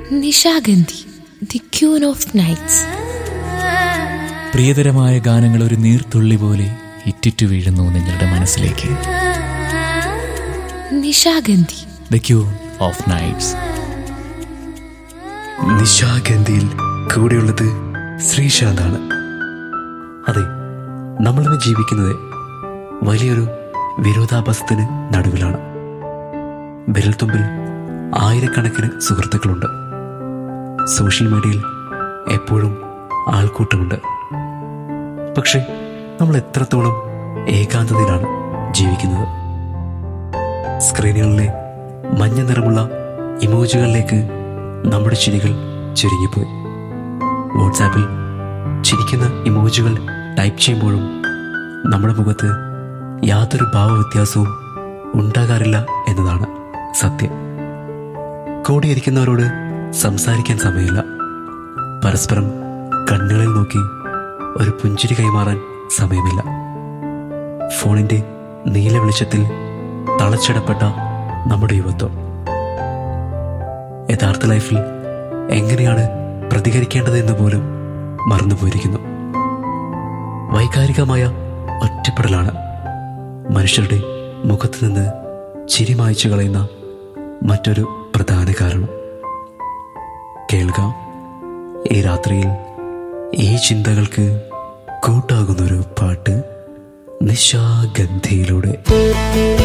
Nishagandhi the queen of nights പ്രിയതരമായ ഗാനങ്ങൾ ഒരു നീർത്തുള്ളി പോലെ ഇറ്റിറ്റു വീഴുന്നു നിങ്ങളുടെ മനസ്സിലേക്ക് Nishagandhi the queen of nights നിശാഗന്ധിയിൽ കൂടെയുള്ളത് ശ്രീശാന്താണ് അതെ നമ്മളിന്ന് ജീവിക്കുന്നത് വലിയൊരു വിരോധാഭാസത്തിന് നടുവിലാണ് വിരൽത്തുമ്പിൽ ആയിരക്കണക്കിന് സുഹൃത്തുക്കളുണ്ട് സോഷ്യൽ മീഡിയയിൽ എപ്പോഴും ആൾക്കൂട്ടമുണ്ട് പക്ഷെ നമ്മൾ എത്രത്തോളം ഏകാന്തതയിലാണ് ജീവിക്കുന്നത് സ്ക്രീനുകളിലെ മഞ്ഞ നിറമുള്ള ഇമോജികളിലേക്ക് നമ്മുടെ ചിരികൾ ചുരുങ്ങിപ്പോയി വാട്സാപ്പിൽ ചിരിക്കുന്ന ഇമോജികൾ ടൈപ്പ് ചെയ്യുമ്പോഴും നമ്മുടെ മുഖത്ത് യാതൊരു ഭാവവ്യത്യാസവും ഉണ്ടാകാറില്ല എന്നതാണ് സത്യം കൂടിയിരിക്കുന്നവരോട് സംസാരിക്കാൻ സമയമില്ല പരസ്പരം കണ്ണുകളിൽ നോക്കി ഒരു പുഞ്ചിരി കൈമാറാൻ സമയമില്ല ഫോണിന്റെ നീല വെളിച്ചത്തിൽ തളച്ചിടപ്പെട്ട നമ്മുടെ യുവത്വം യഥാർത്ഥ ലൈഫിൽ എങ്ങനെയാണ് പ്രതികരിക്കേണ്ടതെന്ന് പോലും മറന്നുപോയിരിക്കുന്നു വൈകാരികമായ ഒറ്റപ്പെടലാണ് മനുഷ്യരുടെ മുഖത്ത് നിന്ന് ചിരി മായ്ച്ചു കളയുന്ന മറ്റൊരു പ്രധാന കാരണം കേൾക്ക ഈ രാത്രിയിൽ ഈ ചിന്തകൾക്ക് കൂട്ടാകുന്നൊരു പാട്ട് നിശാഗന്ധിയിലൂടെ